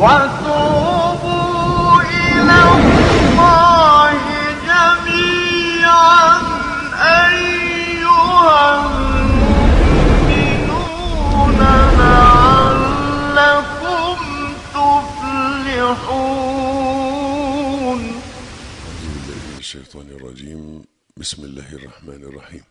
وتوبوا إلى الله جميعا أيها المؤمنون لعلكم تفلحون أعوذ بالله من الشيطان الرجيم بسم الله الرحمن الرحيم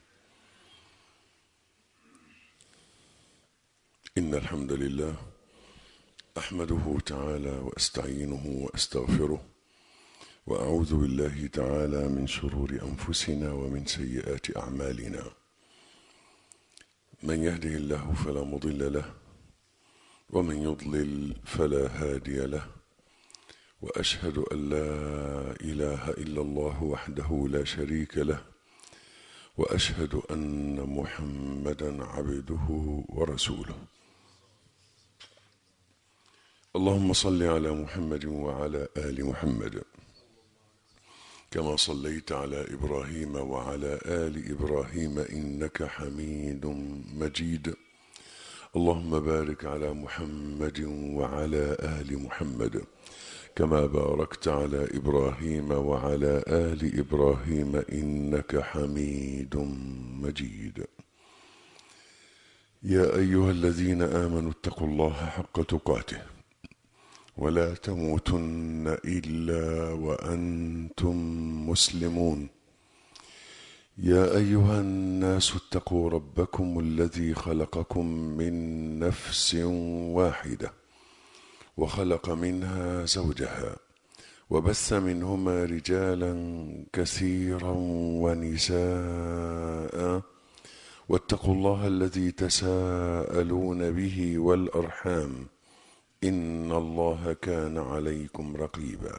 إن الحمد لله أحمده تعالى وأستعينه وأستغفره وأعوذ بالله تعالى من شرور أنفسنا ومن سيئات أعمالنا من يهده الله فلا مضل له ومن يضلل فلا هادي له واشهد ان لا اله الا الله وحده لا شريك له واشهد ان محمدا عبده ورسوله اللهم صل على محمد وعلى ال محمد كما صليت على ابراهيم وعلى ال ابراهيم انك حميد مجيد اللهم بارك على محمد وعلى ال محمد كما باركت على ابراهيم وعلى ال ابراهيم انك حميد مجيد يا ايها الذين امنوا اتقوا الله حق تقاته ولا تموتن الا وانتم مسلمون يا ايها الناس اتقوا ربكم الذي خلقكم من نفس واحده وخلق منها زوجها وبث منهما رجالا كثيرا ونساء واتقوا الله الذي تساءلون به والارحام ان الله كان عليكم رقيبا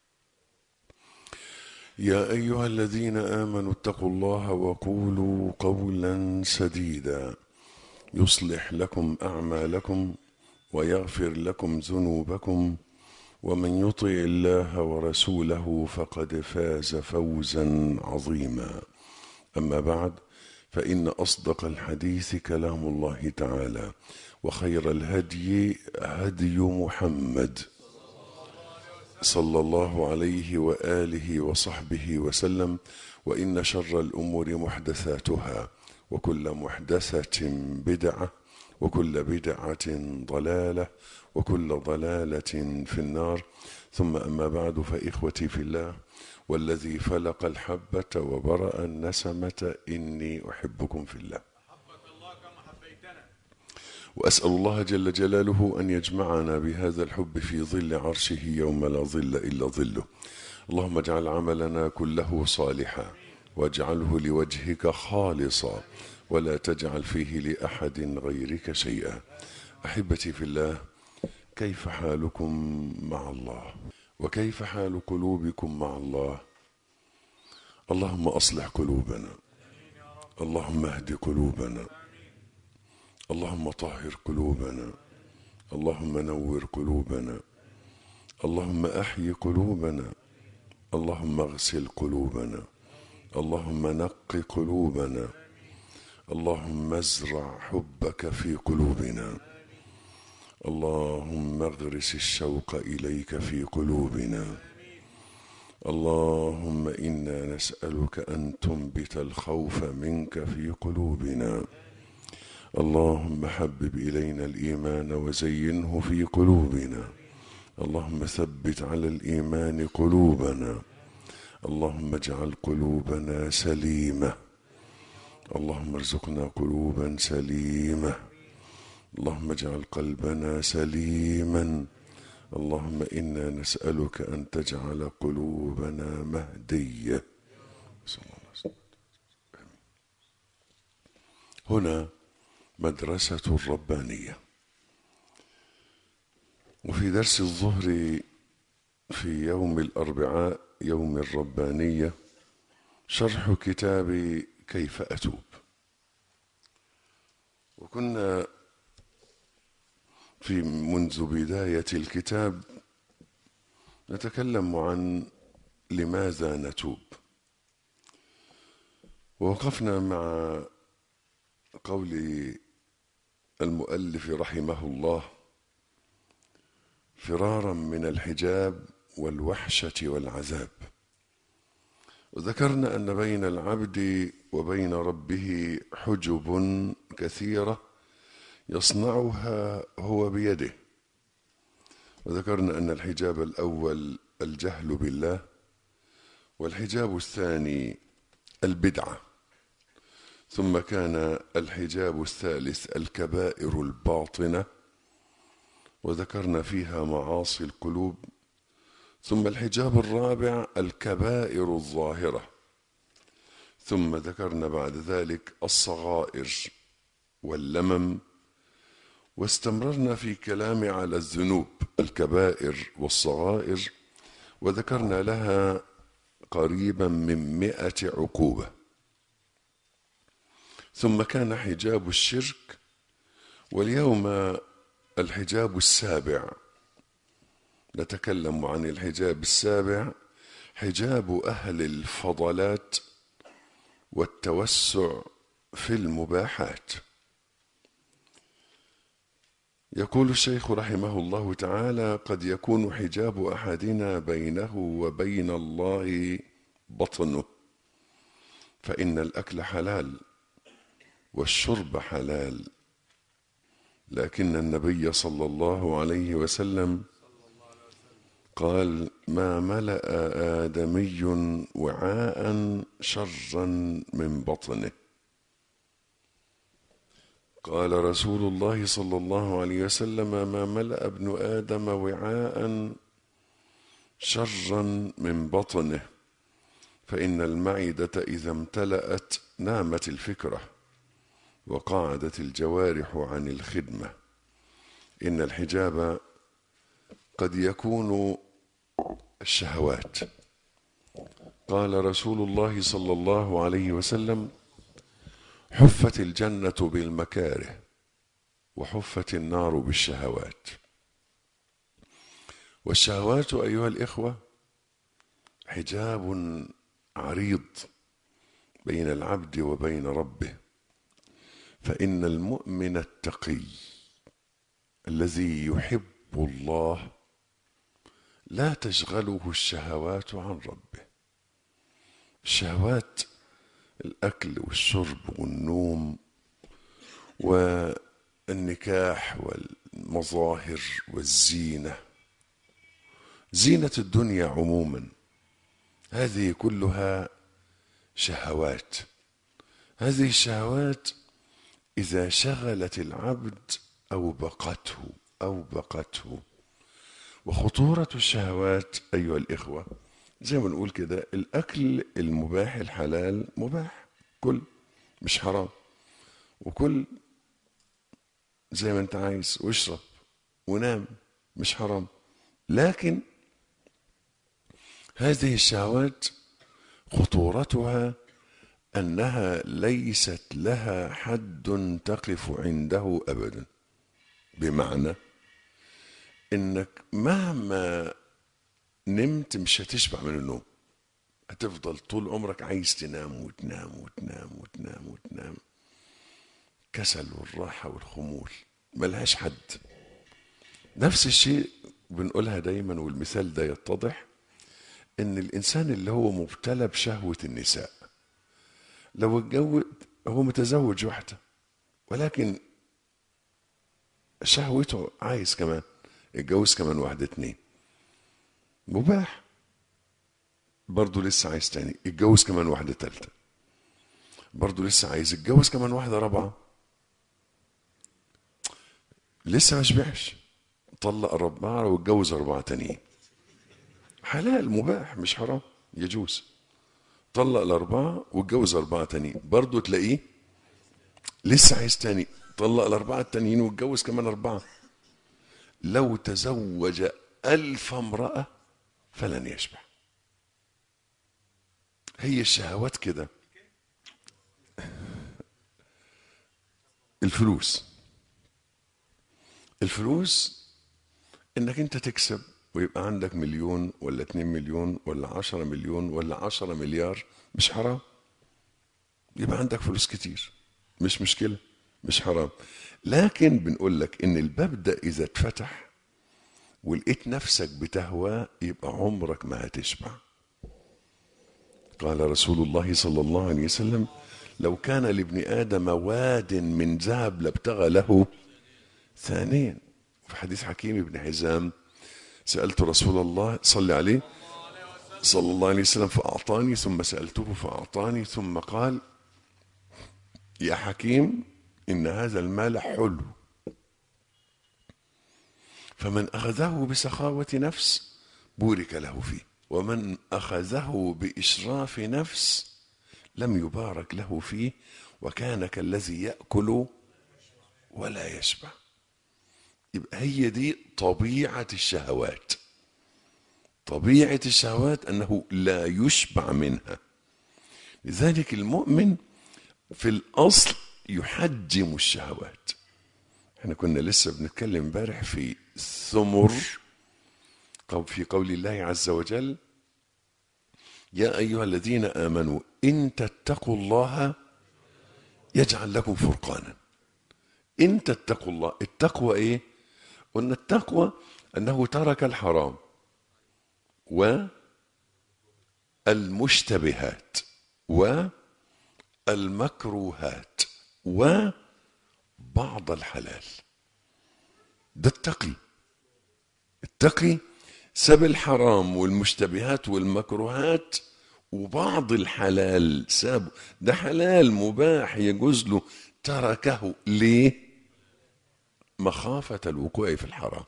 يا ايها الذين امنوا اتقوا الله وقولوا قولا سديدا يصلح لكم اعمالكم ويغفر لكم ذنوبكم ومن يطع الله ورسوله فقد فاز فوزا عظيما اما بعد فان اصدق الحديث كلام الله تعالى وخير الهدي هدي محمد صلى الله عليه واله وصحبه وسلم وان شر الامور محدثاتها وكل محدثه بدعه وكل بدعة ضلالة وكل ضلالة في النار ثم أما بعد فإخوتي في الله والذي فلق الحبة وبرأ النسمة إني أحبكم في الله وأسأل الله جل جلاله أن يجمعنا بهذا الحب في ظل عرشه يوم لا ظل إلا ظله اللهم اجعل عملنا كله صالحا واجعله لوجهك خالصا ولا تجعل فيه لاحد غيرك شيئا احبتي في الله كيف حالكم مع الله وكيف حال قلوبكم مع الله اللهم اصلح قلوبنا اللهم اهد قلوبنا اللهم طهر قلوبنا اللهم نور قلوبنا اللهم احي قلوبنا اللهم اغسل قلوبنا اللهم نق قلوبنا اللهم ازرع حبك في قلوبنا اللهم اغرس الشوق اليك في قلوبنا اللهم انا نسالك ان تنبت الخوف منك في قلوبنا اللهم حبب الينا الايمان وزينه في قلوبنا اللهم ثبت على الايمان قلوبنا اللهم اجعل قلوبنا سليمه اللهم ارزقنا قلوبا سليمه اللهم اجعل قلبنا سليما اللهم انا نسالك ان تجعل قلوبنا مهديه صلى الله عليه وسلم. هنا مدرسه الربانيه وفي درس الظهر في يوم الاربعاء يوم الربانيه شرح كتاب كيف اتوب وكنا في منذ بدايه الكتاب نتكلم عن لماذا نتوب ووقفنا مع قول المؤلف رحمه الله فرارا من الحجاب والوحشة والعذاب وذكرنا أن بين العبد وبين ربه حجب كثيرة يصنعها هو بيده وذكرنا أن الحجاب الأول الجهل بالله والحجاب الثاني البدعة ثم كان الحجاب الثالث الكبائر الباطنة وذكرنا فيها معاصي القلوب ثم الحجاب الرابع الكبائر الظاهرة ثم ذكرنا بعد ذلك الصغائر واللمم واستمررنا في كلام على الذنوب الكبائر والصغائر وذكرنا لها قريبا من مئة عقوبة ثم كان حجاب الشرك واليوم الحجاب السابع نتكلم عن الحجاب السابع حجاب أهل الفضلات والتوسع في المباحات يقول الشيخ رحمه الله تعالى قد يكون حجاب احدنا بينه وبين الله بطنه فان الاكل حلال والشرب حلال لكن النبي صلى الله عليه وسلم قال ما ملا ادمي وعاء شرا من بطنه قال رسول الله صلى الله عليه وسلم ما ملا ابن ادم وعاء شرا من بطنه فان المعده اذا امتلات نامت الفكره وقعدت الجوارح عن الخدمه ان الحجاب قد يكون الشهوات قال رسول الله صلى الله عليه وسلم حفت الجنة بالمكاره وحفت النار بالشهوات والشهوات أيها الإخوة حجاب عريض بين العبد وبين ربه فإن المؤمن التقي الذي يحب الله لا تشغله الشهوات عن ربه الشهوات الأكل والشرب والنوم والنكاح والمظاهر والزينة زينة الدنيا عموما هذه كلها شهوات هذه الشهوات إذا شغلت العبد أوبقته أوبقته وخطورة الشهوات أيها الإخوة زي ما نقول كده الأكل المباح الحلال مباح كل مش حرام وكل زي ما أنت عايز واشرب ونام مش حرام لكن هذه الشهوات خطورتها أنها ليست لها حد تقف عنده أبدا بمعنى انك مهما نمت مش هتشبع من النوم هتفضل طول عمرك عايز تنام وتنام وتنام وتنام وتنام كسل والراحة والخمول ملهاش حد نفس الشيء بنقولها دايما والمثال ده يتضح ان الانسان اللي هو مبتلى بشهوة النساء لو اتجوز هو متزوج واحدة ولكن شهوته عايز كمان اتجوز كمان واحدة اتنين مباح برضه لسه عايز تاني اتجوز كمان واحدة تالتة برضه لسه عايز اتجوز كمان واحدة رابعة لسه ما شبعش طلق أربعة واتجوز أربعة تانيين حلال مباح مش حرام يجوز طلق الأربعة واتجوز أربعة تانيين برضه تلاقيه لسه عايز تاني طلق الأربعة التانيين واتجوز كمان أربعة لو تزوج ألف امرأة فلن يشبع هي الشهوات كده الفلوس الفلوس انك انت تكسب ويبقى عندك مليون ولا اتنين مليون ولا عشرة مليون ولا عشرة مليار مش حرام يبقى عندك فلوس كتير مش مشكلة مش حرام لكن بنقول لك ان الباب ده اذا اتفتح ولقيت نفسك بتهوى يبقى عمرك ما هتشبع قال رسول الله صلى الله عليه وسلم لو كان لابن آدم واد من ذهب لابتغى له ثانيا في حديث حكيم بن حزام سألت رسول الله صلى عليه صلى الله عليه وسلم فأعطاني ثم سألته فأعطاني ثم قال يا حكيم إن هذا المال حلو فمن أخذه بسخاوة نفس بورك له فيه ومن أخذه بإشراف نفس لم يبارك له فيه وكان كالذي يأكل ولا يشبع يبقى هي دي طبيعة الشهوات طبيعة الشهوات أنه لا يشبع منها لذلك المؤمن في الأصل يحجم الشهوات احنا كنا لسه بنتكلم امبارح في ثمر في قول الله عز وجل يا أيها الذين آمنوا إن تتقوا الله يجعل لكم فرقانا إن تتقوا الله التقوى إيه قلنا التقوى أنه ترك الحرام والمشتبهات والمكروهات وبعض الحلال ده التقي التقي ساب الحرام والمشتبهات والمكروهات وبعض الحلال ساب ده حلال مباح يجوز له تركه ليه مخافة الوقوع في الحرام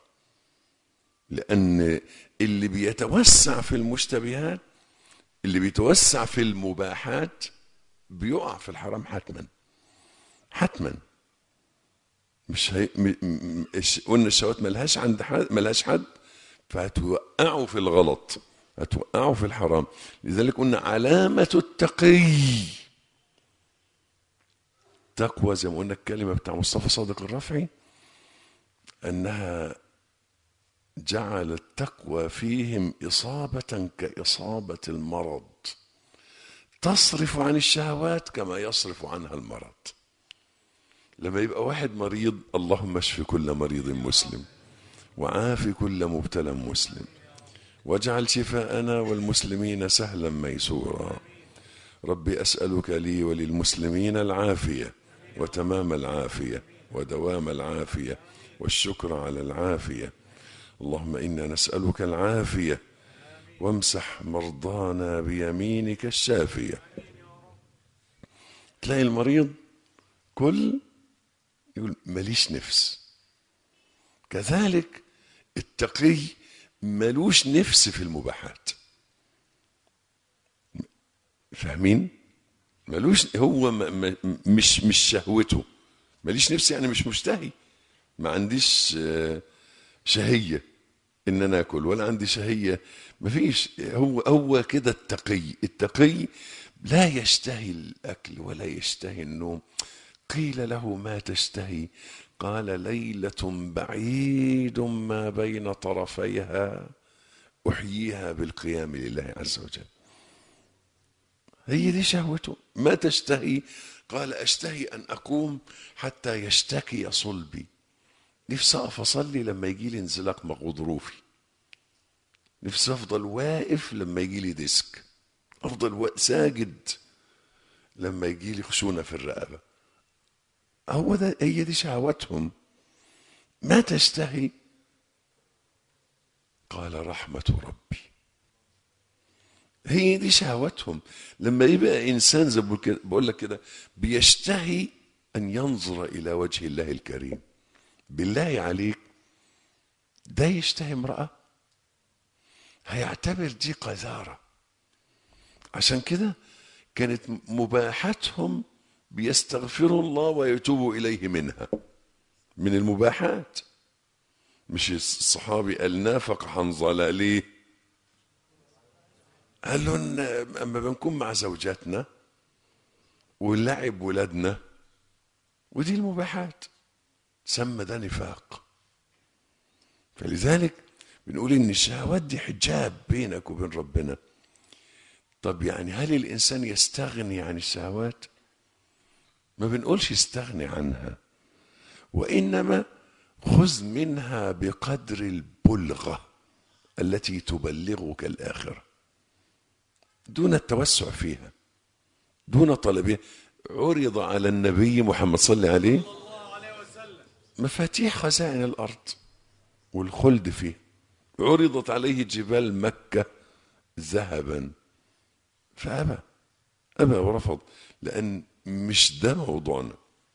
لأن اللي بيتوسع في المشتبهات اللي بيتوسع في المباحات بيقع في الحرام حتما حتما مش هي م... م... قلنا الشهوات ملهاش عند حد ملهاش حد فهتوقعوا في الغلط هتوقعوا في الحرام لذلك قلنا علامة التقي تقوى زي ما قلنا الكلمة بتاع مصطفى صادق الرفعي أنها جعل التقوى فيهم إصابة كإصابة المرض تصرف عن الشهوات كما يصرف عنها المرض لما يبقى واحد مريض اللهم اشف كل مريض مسلم وعاف كل مبتلى مسلم واجعل شفاءنا والمسلمين سهلا ميسورا ربي أسألك لي وللمسلمين العافية وتمام العافية ودوام العافية والشكر على العافية اللهم إنا نسألك العافية وامسح مرضانا بيمينك الشافية تلاقي المريض كل يقول ماليش نفس كذلك التقي ملوش نفس في المباحات فاهمين ملوش هو م م مش مش شهوته ماليش نفس يعني مش مشتهي ما عنديش شهيه ان انا اكل ولا عندي شهيه ما فيش هو هو كده التقي التقي لا يشتهي الاكل ولا يشتهي النوم قيل له ما تشتهي قال ليله بعيد ما بين طرفيها احييها بالقيام لله عز وجل هي دي شهوته ما تشتهي قال اشتهي ان اقوم حتى يشتكي صلبي نفسي اقف اصلي لما يجي لي انزلاق غضروفي نفسي افضل واقف لما يجي لي ديسك افضل ساجد لما يجي لي خشونه في الرقبه هو ده هي دي شهوتهم ما تشتهي قال رحمه ربي هي دي شهوتهم لما يبقى انسان زي بقول لك كده بيشتهي ان ينظر الى وجه الله الكريم بالله عليك ده يشتهي امراه هيعتبر دي قذاره عشان كده كانت مباحاتهم بيستغفروا الله ويتوبوا اليه منها من المباحات مش الصحابي قال نافق حنظله ليه قال له ان اما بنكون مع زوجاتنا ونلعب ولادنا ودي المباحات سمى ده نفاق فلذلك بنقول ان الشهوات دي حجاب بينك وبين ربنا طب يعني هل الانسان يستغني عن الشهوات ما بنقولش يستغني عنها وانما خذ منها بقدر البلغة التي تبلغك الآخرة دون التوسع فيها دون طلبها عرض على النبي محمد صلى الله عليه مفاتيح خزائن الأرض والخلد فيه عرضت عليه جبال مكة ذهبا فأبى أبى ورفض لأن مش ده موضوعنا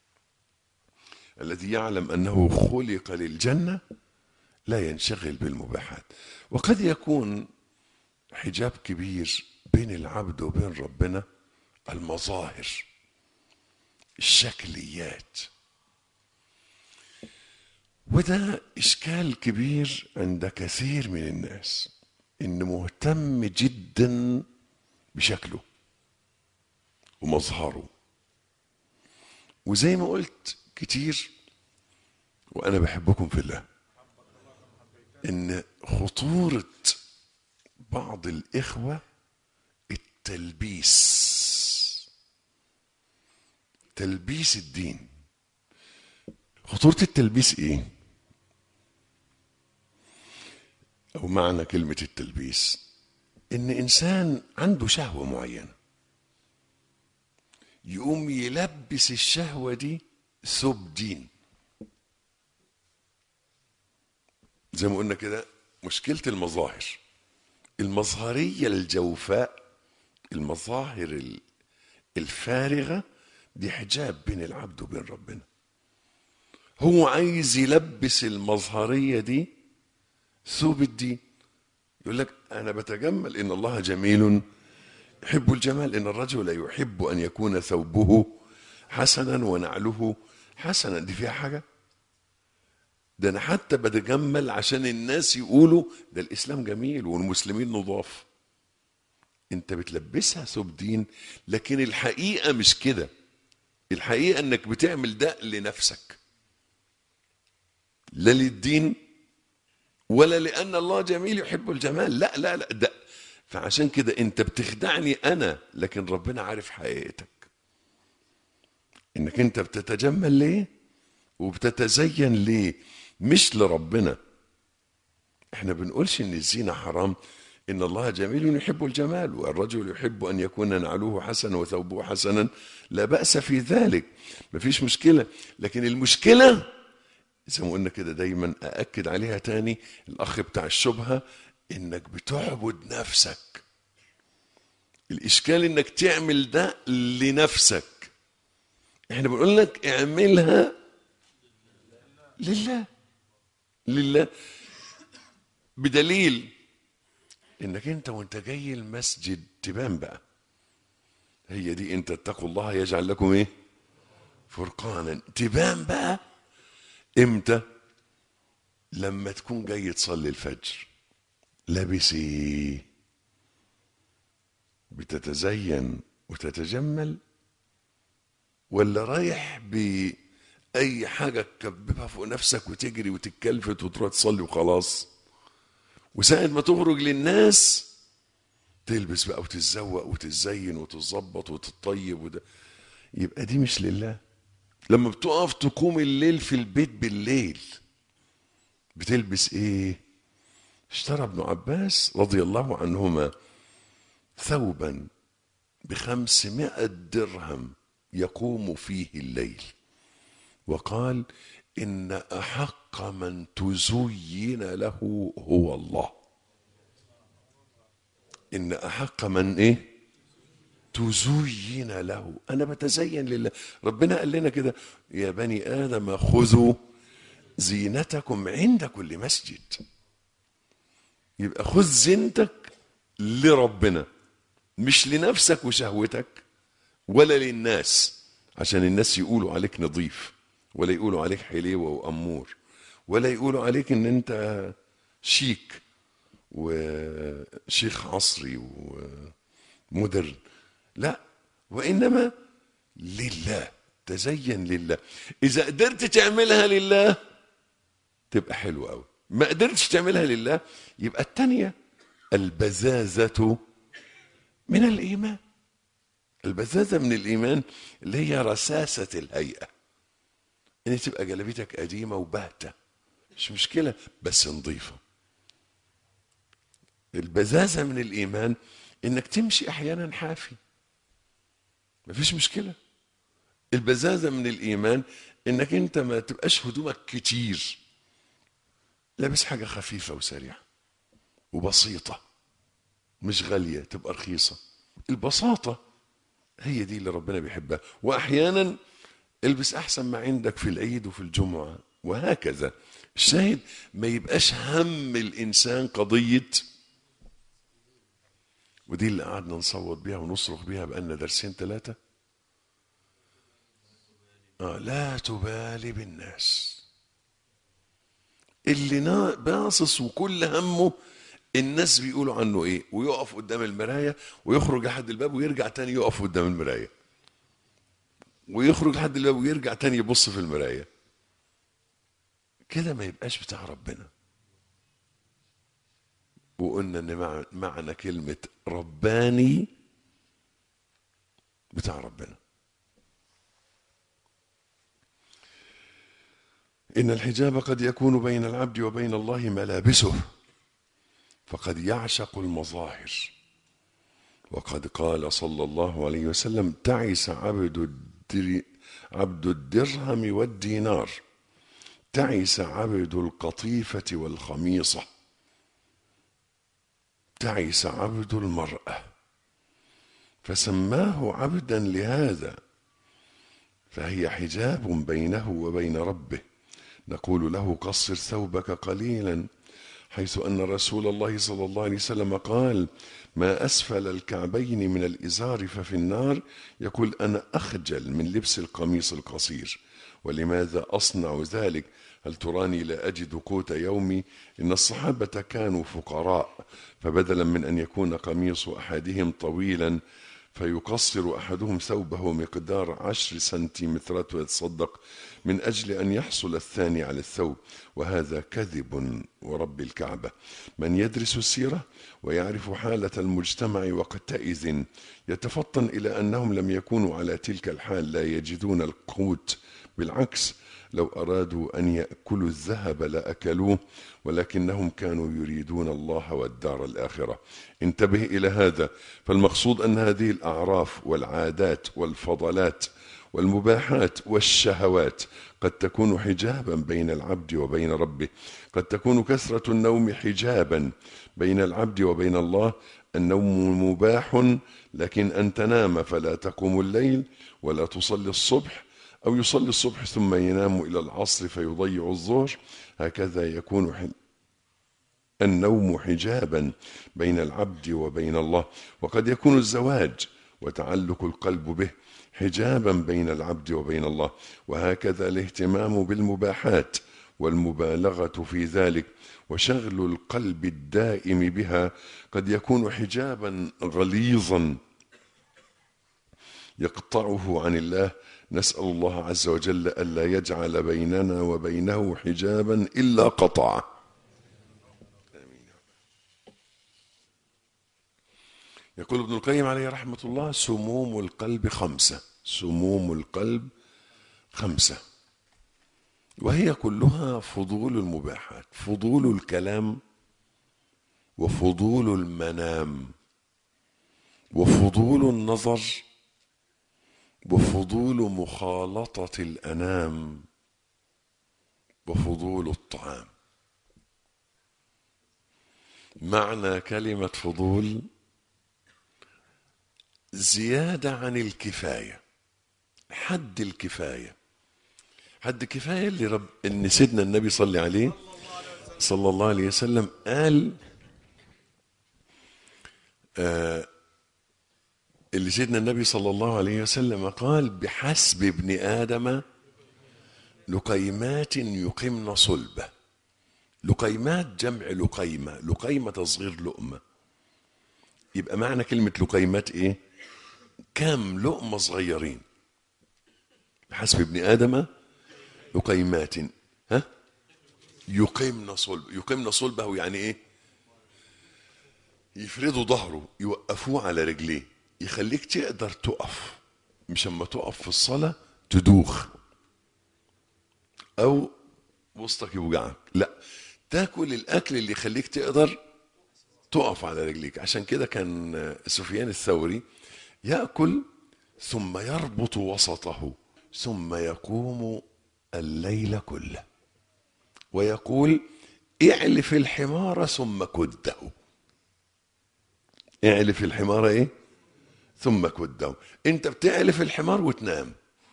الذي يعلم أنه خلق للجنة لا ينشغل بالمباحات وقد يكون حجاب كبير بين العبد وبين ربنا المظاهر الشكليات وده إشكال كبير عند كثير من الناس إنه مهتم جدا بشكله ومظهره وزي ما قلت كتير وأنا بحبكم في الله إن خطورة بعض الإخوة التلبيس تلبيس الدين خطورة التلبيس إيه؟ أو معنى كلمة التلبيس إن إنسان عنده شهوة معينة يقوم يلبس الشهوة دي ثوب دين زي ما قلنا كده مشكلة المظاهر المظهرية الجوفاء المظاهر ال- الفارغة دي حجاب بين العبد وبين ربنا هو عايز يلبس المظهرية دي ثوب الدين يقول لك أنا بتجمل إن الله جميل يحب الجمال إن الرجل يحب أن يكون ثوبه حسنا ونعله حسنا دي فيها حاجة ده أنا حتى بتجمل عشان الناس يقولوا ده الإسلام جميل والمسلمين نضاف أنت بتلبسها ثوب دين لكن الحقيقة مش كده الحقيقة أنك بتعمل ده لنفسك لا للدين ولا لأن الله جميل يحب الجمال لا لا لا ده فعشان كده أنت بتخدعني أنا لكن ربنا عارف حقيقتك إنك أنت بتتجمل ليه وبتتزين ليه مش لربنا احنا بنقولش ان الزينة حرام ان الله جميل يحب الجمال والرجل يحب ان يكون نعله حسنا وثوبه حسنا لا بأس في ذلك مفيش مشكلة لكن المشكلة زي ما قلنا كده دايما أأكد عليها تاني الأخ بتاع الشبهة إنك بتعبد نفسك الإشكال إنك تعمل ده لنفسك إحنا بنقول لك اعملها لله لله بدليل إنك أنت وأنت جاي المسجد تبان بقى هي دي أنت اتقوا الله يجعل لكم إيه فرقانا تبان بقى امتى لما تكون جاي تصلي الفجر لابس ايه بتتزين وتتجمل ولا رايح بأي حاجة تكببها فوق نفسك وتجري وتتكلفت وتروح تصلي وخلاص وساعة ما تخرج للناس تلبس بقى وتتزوق وتتزين وتتظبط وتتطيب وده يبقى دي مش لله لما بتقف تقوم الليل في البيت بالليل بتلبس ايه اشترى ابن عباس رضي الله عنهما ثوبا بخمسمائة درهم يقوم فيه الليل وقال إن أحق من تزين له هو الله إن أحق من إيه تزين له أنا بتزين لله ربنا قال لنا كده يا بني آدم خذوا زينتكم عند كل مسجد يبقى خذ زينتك لربنا مش لنفسك وشهوتك ولا للناس عشان الناس يقولوا عليك نظيف ولا يقولوا عليك حليوة وأمور ولا يقولوا عليك ان انت شيك وشيخ عصري ومودرن لا وإنما لله تزين لله إذا قدرت تعملها لله تبقى حلوة أوي ما قدرتش تعملها لله يبقى التانية البزازة من الإيمان البزازة من الإيمان اللي هي رساسة الهيئة إن تبقى جلبيتك قديمة وبهتة مش مشكلة بس نظيفة البزازة من الإيمان إنك تمشي أحيانا حافي مفيش مشكلة البزازة من الإيمان إنك أنت ما تبقاش هدومك كتير لابس حاجة خفيفة وسريعة وبسيطة مش غالية تبقى رخيصة البساطة هي دي اللي ربنا بيحبها وأحيانا البس أحسن ما عندك في العيد وفي الجمعة وهكذا الشاهد ما يبقاش هم الإنسان قضية ودي اللي قعدنا نصوت بيها ونصرخ بيها بقالنا درسين ثلاثة آه لا تبالي بالناس اللي نا- باصص وكل همه الناس بيقولوا عنه ايه ويقف قدام المرايه ويخرج لحد الباب ويرجع تاني يقف قدام المرايه ويخرج لحد الباب ويرجع تاني يبص في المرايه كده ما يبقاش بتاع ربنا وقلنا ان مع- معنى كلمه رباني بتاع ربنا إن الحجاب قد يكون بين العبد وبين الله ملابسه فقد يعشق المظاهر وقد قال صلى الله عليه وسلم تعس عبد الدر عبد الدرهم والدينار تعس عبد القطيفة والخميصة تعس عبد المرأة فسماه عبدا لهذا فهي حجاب بينه وبين ربه نقول له قصر ثوبك قليلا حيث ان رسول الله صلى الله عليه وسلم قال ما اسفل الكعبين من الازار ففي النار يقول انا اخجل من لبس القميص القصير ولماذا اصنع ذلك هل تراني لا اجد قوت يومي ان الصحابه كانوا فقراء فبدلا من ان يكون قميص احدهم طويلا فيقصر احدهم ثوبه مقدار عشر سنتيمترات ويتصدق من اجل ان يحصل الثاني على الثوب وهذا كذب ورب الكعبه من يدرس السيره ويعرف حاله المجتمع وقتئذ يتفطن الى انهم لم يكونوا على تلك الحال لا يجدون القوت بالعكس لو ارادوا ان ياكلوا الذهب لاكلوه ولكنهم كانوا يريدون الله والدار الاخره انتبه الى هذا فالمقصود ان هذه الاعراف والعادات والفضلات والمباحات والشهوات قد تكون حجابا بين العبد وبين ربه قد تكون كثره النوم حجابا بين العبد وبين الله النوم مباح لكن ان تنام فلا تقوم الليل ولا تصلي الصبح أو يصلي الصبح ثم ينام إلى العصر فيضيع الظهر هكذا يكون ح- النوم حجابا بين العبد وبين الله وقد يكون الزواج وتعلق القلب به حجابا بين العبد وبين الله وهكذا الاهتمام بالمباحات والمبالغه في ذلك وشغل القلب الدائم بها قد يكون حجابا غليظا يقطعه عن الله نسأل الله عز وجل ألا يجعل بيننا وبينه حجابا إلا قطعه يقول ابن القيم عليه رحمة الله سموم القلب خمسة سموم القلب خمسة وهي كلها فضول المباحات فضول الكلام وفضول المنام وفضول النظر وفضول مخالطة الأنام وفضول الطعام معنى كلمة فضول زيادة عن الكفاية حد الكفاية حد الكفاية اللي رب ان سيدنا النبي صلى عليه صلى الله عليه وسلم قال آه اللي سيدنا النبي صلى الله عليه وسلم قال بحسب ابن آدم لقيمات يقمن صلبه لقيمات جمع لقيمة لقيمة تصغير لقمة يبقى معنى كلمة لقيمات ايه كام لقمة صغيرين بحسب ابن آدم لقيمات ها يقيمن صلب يقيمن صلبه يعني ايه يفردوا ظهره يوقفوه على رجليه يخليك تقدر تقف مش اما تقف في الصلاة تدوخ او وسطك يوجعك لا تاكل الاكل اللي يخليك تقدر تقف على رجليك عشان كده كان سفيان الثوري يأكل ثم يربط وسطه ثم يقوم الليل كله ويقول اعلف الحمار ثم كده اعلف الحمار ايه ثم كده انت بتعلف الحمار وتنام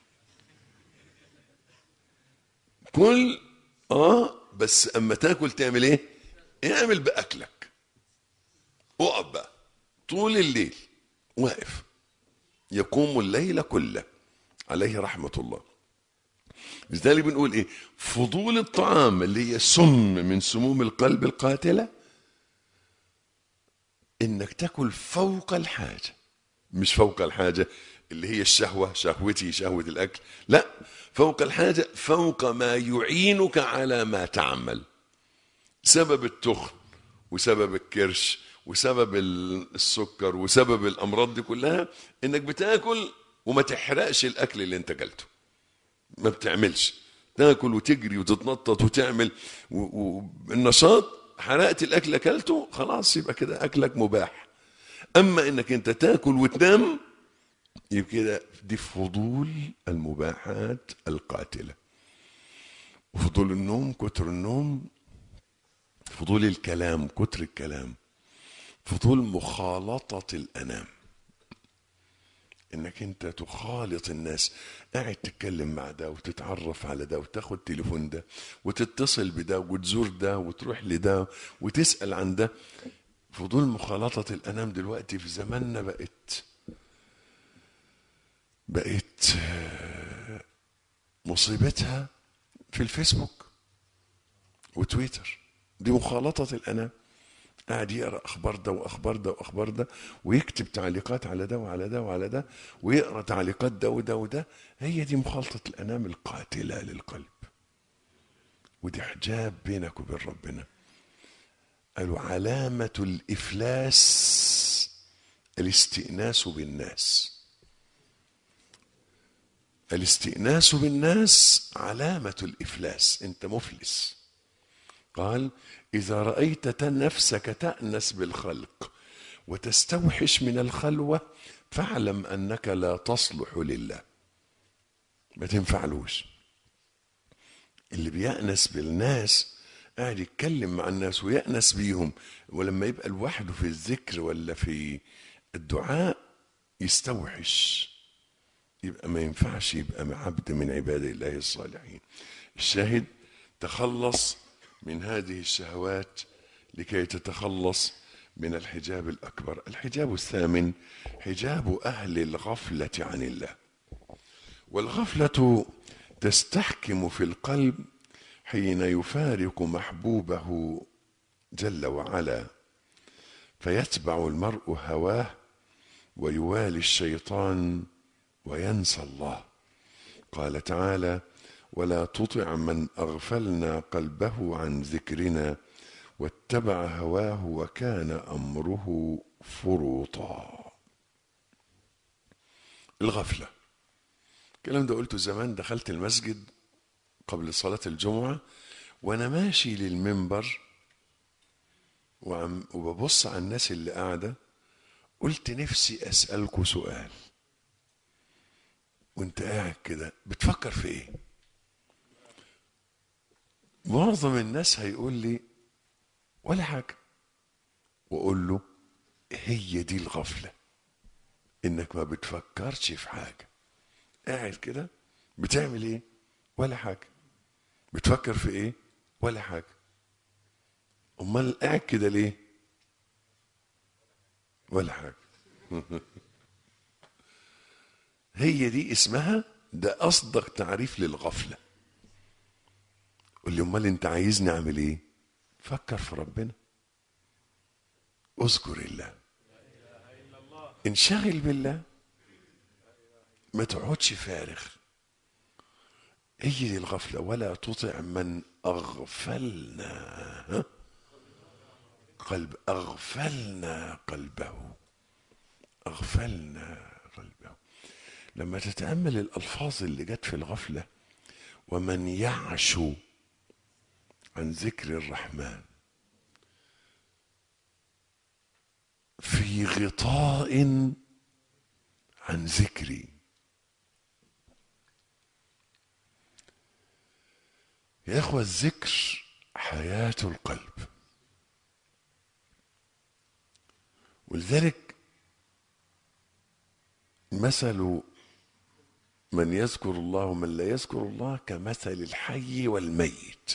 كل اه بس اما تاكل تعمل ايه اعمل باكلك اقف بقى طول الليل واقف يقوم الليل كله عليه رحمة الله لذلك بنقول ايه فضول الطعام اللي هي سم من سموم القلب القاتلة انك تاكل فوق الحاجة مش فوق الحاجة اللي هي الشهوة شهوتي شهوة الأكل لا فوق الحاجة فوق ما يعينك على ما تعمل سبب التخن وسبب الكرش وسبب السكر وسبب الامراض دي كلها انك بتاكل وما تحرقش الاكل اللي انت اكلته ما بتعملش تاكل وتجري وتتنطط وتعمل والنشاط حرقت الاكل اكلته خلاص يبقى كده اكلك مباح اما انك انت تاكل وتنام يبقى كده دي فضول المباحات القاتله وفضول النوم كتر النوم فضول الكلام كتر الكلام فضول مخالطة الأنام إنك أنت تخالط الناس قاعد تتكلم مع ده وتتعرف على ده وتاخد تليفون ده وتتصل بده وتزور ده وتروح لده وتسأل عن ده فضول مخالطة الأنام دلوقتي في زماننا بقت بقت مصيبتها في الفيسبوك وتويتر دي مخالطة الأنام قاعد يقرا اخبار ده واخبار ده واخبار ده ويكتب تعليقات على ده وعلى ده وعلى ده ويقرا تعليقات ده وده وده هي دي مخالطه الانام القاتله للقلب ودي حجاب بينك وبين ربنا قالوا علامه الافلاس الاستئناس بالناس الاستئناس بالناس علامه الافلاس انت مفلس قال إذا رأيت نفسك تأنس بالخلق وتستوحش من الخلوة فاعلم أنك لا تصلح لله ما تنفعلوش اللي بيأنس بالناس قاعد يتكلم مع الناس ويأنس بيهم ولما يبقى لوحده في الذكر ولا في الدعاء يستوحش يبقى ما ينفعش يبقى عبد من عباد الله الصالحين الشاهد تخلص من هذه الشهوات لكي تتخلص من الحجاب الاكبر الحجاب الثامن حجاب اهل الغفله عن الله والغفله تستحكم في القلب حين يفارق محبوبه جل وعلا فيتبع المرء هواه ويوالي الشيطان وينسى الله قال تعالى ولا تطع من اغفلنا قلبه عن ذكرنا واتبع هواه وكان امره فرطا الغفله الكلام ده قلته زمان دخلت المسجد قبل صلاه الجمعه وانا ماشي للمنبر وعم وببص على الناس اللي قاعده قلت نفسي اسالكوا سؤال وانت قاعد كده بتفكر في ايه معظم الناس هيقول لي ولا حاجة وأقول له هي دي الغفلة إنك ما بتفكرش في حاجة قاعد كده بتعمل إيه ولا حاجة بتفكر في إيه ولا حاجة أمال قاعد كده ليه ولا حاجة هي دي اسمها ده أصدق تعريف للغفله قول لي امال انت عايزني اعمل ايه فكر في ربنا اذكر الله انشغل بالله ما تقعدش فارغ هي دي الغفله ولا تطع من اغفلنا ها؟ قلب اغفلنا قلبه اغفلنا قلبه لما تتامل الالفاظ اللي جت في الغفله ومن يعشو عن ذكر الرحمن في غطاء عن ذكري يا اخوة الذكر حياة القلب ولذلك مثل من يذكر الله ومن لا يذكر الله كمثل الحي والميت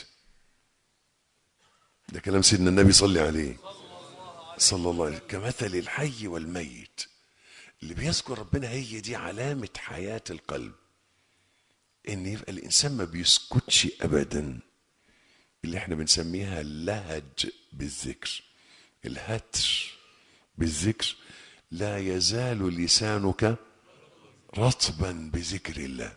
ده كلام سيدنا النبي صلى عليه صلى الله عليه وسلم كمثل الحي والميت اللي بيذكر ربنا هي دي علامة حياة القلب ان يبقى الانسان ما بيسكتش ابدا اللي احنا بنسميها اللهج بالذكر الهتر بالذكر لا يزال لسانك رطبا بذكر الله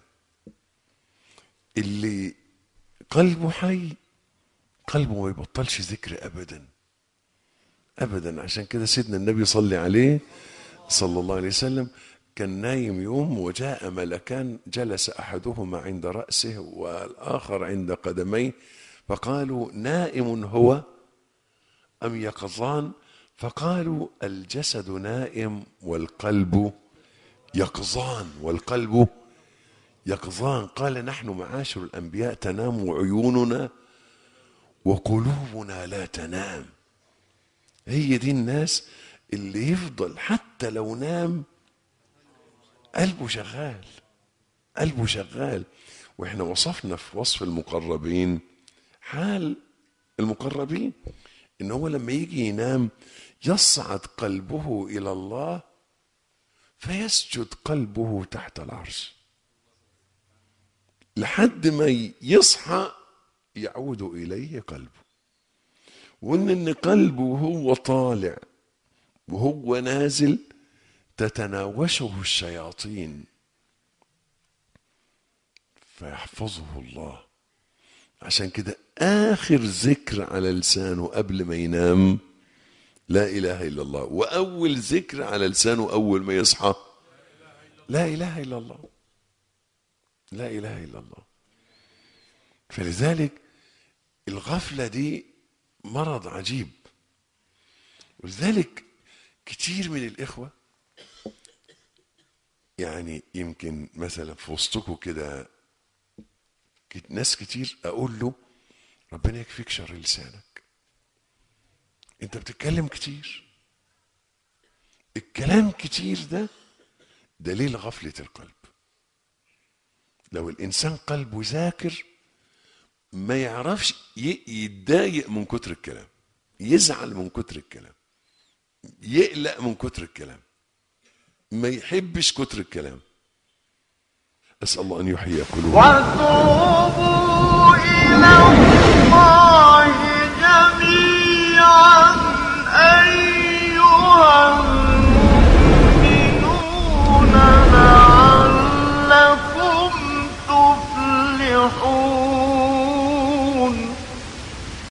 اللي قلبه حي قلبه ما يبطلش ذكر ابدا ابدا عشان كده سيدنا النبي صلى عليه صلى الله عليه وسلم كان نايم يوم وجاء ملكان جلس احدهما عند راسه والاخر عند قدميه فقالوا نائم هو ام يقظان فقالوا الجسد نائم والقلب يقظان والقلب يقظان قال نحن معاشر الانبياء تنام عيوننا وقلوبنا لا تنام هي دي الناس اللي يفضل حتى لو نام قلبه شغال قلبه شغال واحنا وصفنا في وصف المقربين حال المقربين ان هو لما يجي ينام يصعد قلبه الى الله فيسجد قلبه تحت العرش لحد ما يصحى يعود اليه قلبه وان ان قلبه وهو طالع وهو نازل تتناوشه الشياطين فيحفظه الله عشان كده اخر ذكر على لسانه قبل ما ينام لا اله الا الله واول ذكر على لسانه اول ما يصحى لا اله الا الله لا اله الا الله فلذلك الغفله دي مرض عجيب ولذلك كتير من الاخوه يعني يمكن مثلا في وسطكم كده كت- ناس كتير اقول له ربنا يكفيك شر لسانك انت بتتكلم كتير الكلام كتير ده دليل غفلة القلب لو الانسان قلبه ذاكر ما يعرفش ي- يتضايق من كتر الكلام يزعل من كتر الكلام يقلق من كتر الكلام ما يحبش كتر الكلام اسال الله ان يحيي قلوبنا وتوبوا إلى الله